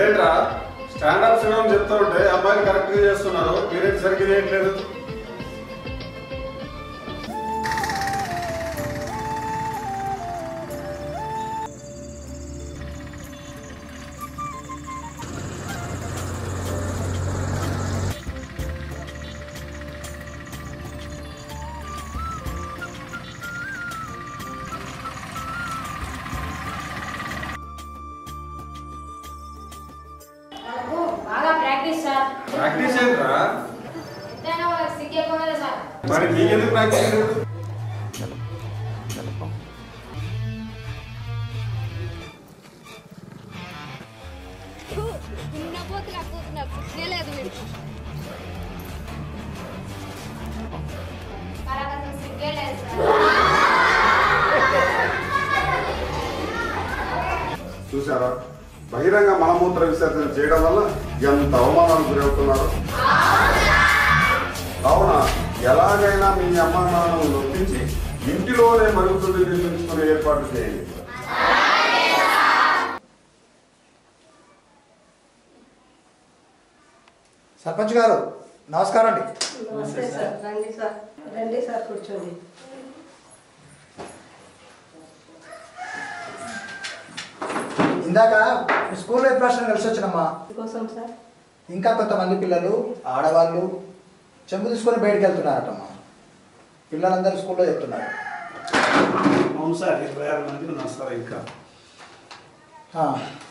ఇదేంట్రా స్టాండప్ సింగం చెప్తూ ఉంటే అమ్మాయిలు కరెక్ట్ గా చేస్తున్నారు మీరేం సరిగ్గా చేయట్లేదు వాళ్ళకు బాగా ప్రాక్టీస్ సార్ ప్రాక్టీస్ ఏంట్రా ఎంతైనా వాళ్ళకి సిగ్గు ఎక్కువ కదా సార్ మరి మీకెందుకు ప్రాక్టీస్ లేదు ఉన్నపోతున్నా కూతున్నా పుట్టినే లేదు వీడికి వాళ్ళకి అసలు సిగ్గే లేదు సార్ చూసారా బహిరంగ మలమూత్ర విసర్జన చేయడం వల్ల ఎంత అవమానాలు గురవుతున్నారు కావున ఎలాగైనా మీ అమ్మ నాన్నను నొప్పించి ఇంటిలోనే మరుగుతుంది నిర్మించుకునే ఏర్పాటు చేయండి సర్పంచ్ గారు నమస్కారం అండి నమస్తే సార్ రండి సార్ రండి సార్ కూర్చోండి ఇందాక మీ స్కూల్ ఎప్పుడు కలిసి వచ్చినమ్మా కోసం సార్ ఇంకా కొంతమంది పిల్లలు ఆడవాళ్ళు చెంబు తీసుకొని బయటకు వెళ్తున్నారటమ్మా పిల్లలందరూ స్కూల్లో చెప్తున్నారు అవును సార్ ఇరవై ఆరు మంది ఉన్నారు సార్ ఇంకా ఆ.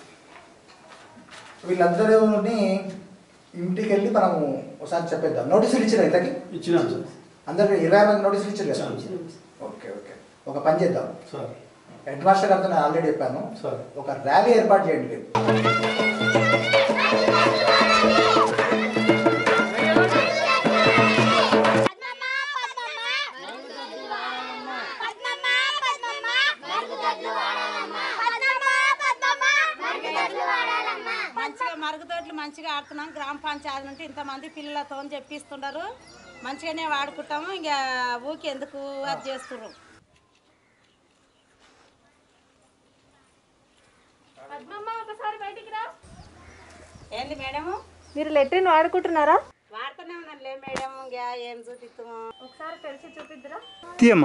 వీళ్ళందరూని ఇంటికి వెళ్ళి మనము ఒకసారి చెప్పేద్దాం నోటీసులు ఇచ్చారు ఇంతకి ఇచ్చినాం సార్ అందరికి ఇరవై మంది నోటీసులు ఇచ్చారు కదా ఇచ్చాం. ఓకే ఓకే ఒక పని చేద్దాం సార్ హెడ్ మాస్టర్ గారితో నేను ఆల్రెడీ చెప్పాను సార్ ఒక ర్యాలీ ఏర్పాటు చేయండి మీరు మంచిగా మరుగుదొడ్లు మంచిగా ఆడుతున్నాం గ్రామ పంచాయతీ నుండి ఇంతమంది పిల్లలతో చెప్పిస్తున్నారు మంచిగానే వాడుకుంటాము ఇంకా ఊకి ఎందుకు అది చేస్తున్నారు ఏంది మేడము మీరు లెట్రిన్ వాడుకుంటున్నారా వాడుతూనే ఉన్నాను లే మేడం ఇంకా ఏం చూపిస్తాము ఒకసారి తెలిసి చూపిద్దురా తీయమ్మా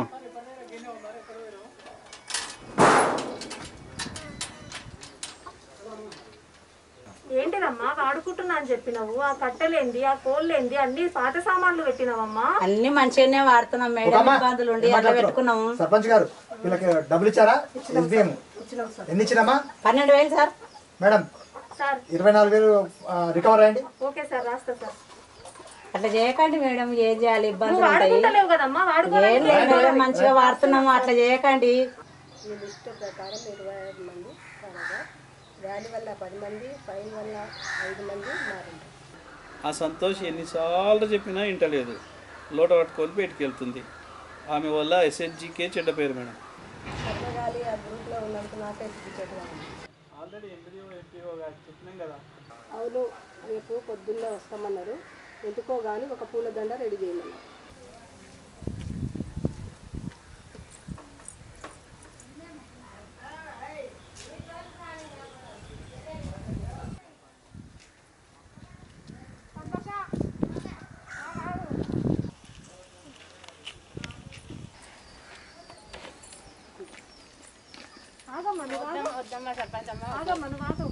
ఏంటిదమ్మా వాడుకుంటున్నా అని చెప్పినావు ఆ కట్టెలేంది ఆ కోళ్ళేంది అన్ని పాత సామాన్లు పెట్టినావమ్మా అన్ని మంచిగానే వాడుతున్నాం మేడం ఒకమ్మా, ఇబ్బందులు ఉండి ఏం అట్లా మాట్లాడుతున్నావు? పెట్టుకున్నాము సర్పంచ్ గారు వీళ్ళకి డబ్బులు ఇచ్చారా ఎస్బిఎం ఎన్ని ఇచ్చినామా పన్నెండు వేలు సార్ మేడం సార్ ఇరవై నాలుగు వేలు ఆ, రికవర్ అయ్యండి ఓకే సార్ రాస్తా సార్ అట్లా చేయకండి మేడం ఏం చేయాలి నువ్వు ఇబ్బందులు ఉంటాయి వాడుకుంటలేవు కదమ్మా వాడుకో ఏం లేదు మేడం మంచిగా వాడుతున్నాము అట్లా చేయకండి మీ లిస్ట్ ప్రకారం ఇరవై ఐదు మంది కాగా వ్యాలీ వల్ల పది మంది ఫైన్ వల్ల ఐదు మంది మారింది ఆ సంతోష్ ఎన్నిసార్లు చెప్పినా వింటలేదు లోట పట్టుకొని బయటికి వెళ్తుంది ఆమె వల్ల ఎస్హెచ్జికే చెడ్డ పేరు మేడం సర్వగాలి ఆ గ్రూప్లో ఉన్నందుకు నాకే టికెట్ ఆల్రెడీ ఎంపీఓ ఎంపీఓ గారు చెప్పినాం కదా అవును రేపు పొద్దున్నే వస్తామన్నారు ఎందుకో కానీ ఒక పూలదండ రెడీ చేయమన్నారు వద్దమ్మా సర్పంచ్ అమ్మ ఆగమ్మా నువ్వు ఆగు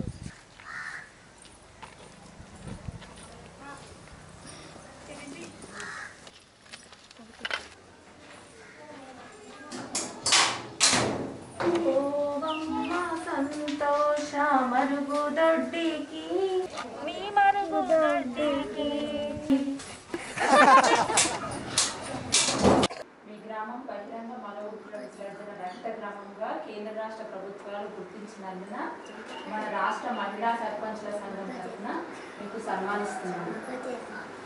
ఓవమ్మ సంతోష మరుగుదొడ్డికి మీ మరుగుదొడ్డికి మీ గ్రామం బహిరంగ మలమూత్ర విసర్జన రహిత గ్రామంగా కేంద్ర రాష్ట్ర ప్రభుత్వాలు గుర్తించినందున మన రాష్ట్ర మహిళా సర్పంచ్ల సంఘం తరఫున మీకు సన్మానిస్తున్నాను